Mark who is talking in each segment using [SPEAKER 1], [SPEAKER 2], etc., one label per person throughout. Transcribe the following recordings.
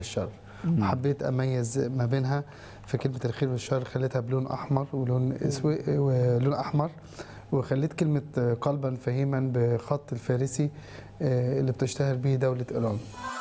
[SPEAKER 1] الشر وحبيت اميز ما بينها في كلمه الخير والشر خليتها بلون احمر ولون اسود ولون احمر وخليت كلمه قلبا فهيما بخط الفارسي آه، اللي بتشتهر به دوله ايران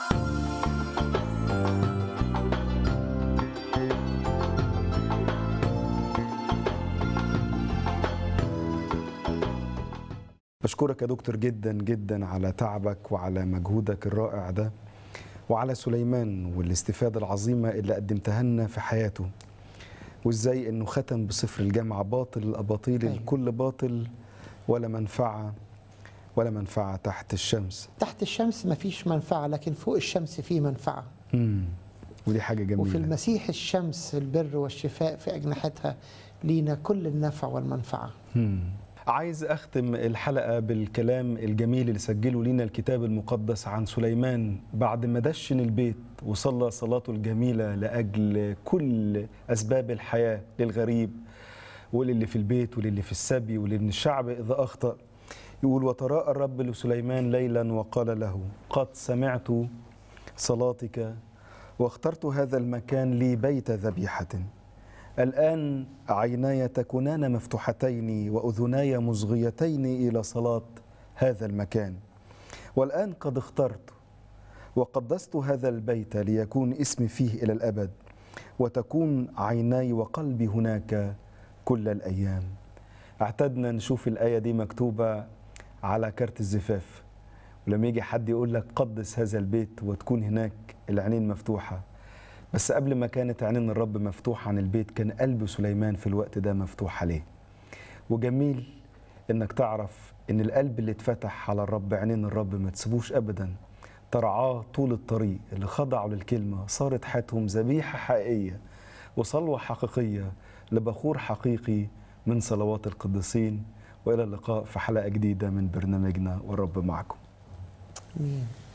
[SPEAKER 2] بشكرك يا دكتور جدا جدا على تعبك وعلى مجهودك الرائع ده وعلى سليمان والاستفادة العظيمة اللي قدمتها لنا في حياته وازاي انه ختم بصفر الجامعة باطل الاباطيل
[SPEAKER 3] أيوة.
[SPEAKER 2] الكل باطل ولا منفعة ولا منفعة تحت الشمس
[SPEAKER 3] تحت الشمس ما فيش منفعة لكن فوق الشمس في منفعة
[SPEAKER 2] مم. ودي حاجة جميلة
[SPEAKER 3] وفي المسيح الشمس البر والشفاء في أجنحتها لينا كل النفع والمنفعة
[SPEAKER 2] مم. عايز اختم الحلقه بالكلام الجميل اللي سجله لينا الكتاب المقدس عن سليمان بعد ما دشن البيت وصلى صلاته الجميله لاجل كل اسباب الحياه للغريب وللي في البيت وللي في السبي ولان الشعب اذا اخطا يقول وتراءى الرب لسليمان ليلا وقال له قد سمعت صلاتك واخترت هذا المكان لي بيت ذبيحه الآن عيناي تكونان مفتوحتين وأذناي مصغيتين إلى صلاة هذا المكان والآن قد اخترت وقدست هذا البيت ليكون اسمي فيه إلى الأبد وتكون عيناي وقلبي هناك كل الأيام اعتدنا نشوف الآية دي مكتوبة على كارت الزفاف ولما يجي حد يقول لك قدس هذا البيت وتكون هناك العينين مفتوحه بس قبل ما كانت عينين الرب مفتوحة عن البيت كان قلب سليمان في الوقت ده مفتوح عليه وجميل انك تعرف ان القلب اللي اتفتح على الرب عينين الرب ما تسيبوش ابدا ترعاه طول الطريق اللي خضعوا للكلمة صارت حياتهم ذبيحة حقيقية وصلوة حقيقية لبخور حقيقي من صلوات القديسين وإلى اللقاء في حلقة جديدة من برنامجنا والرب معكم
[SPEAKER 3] مين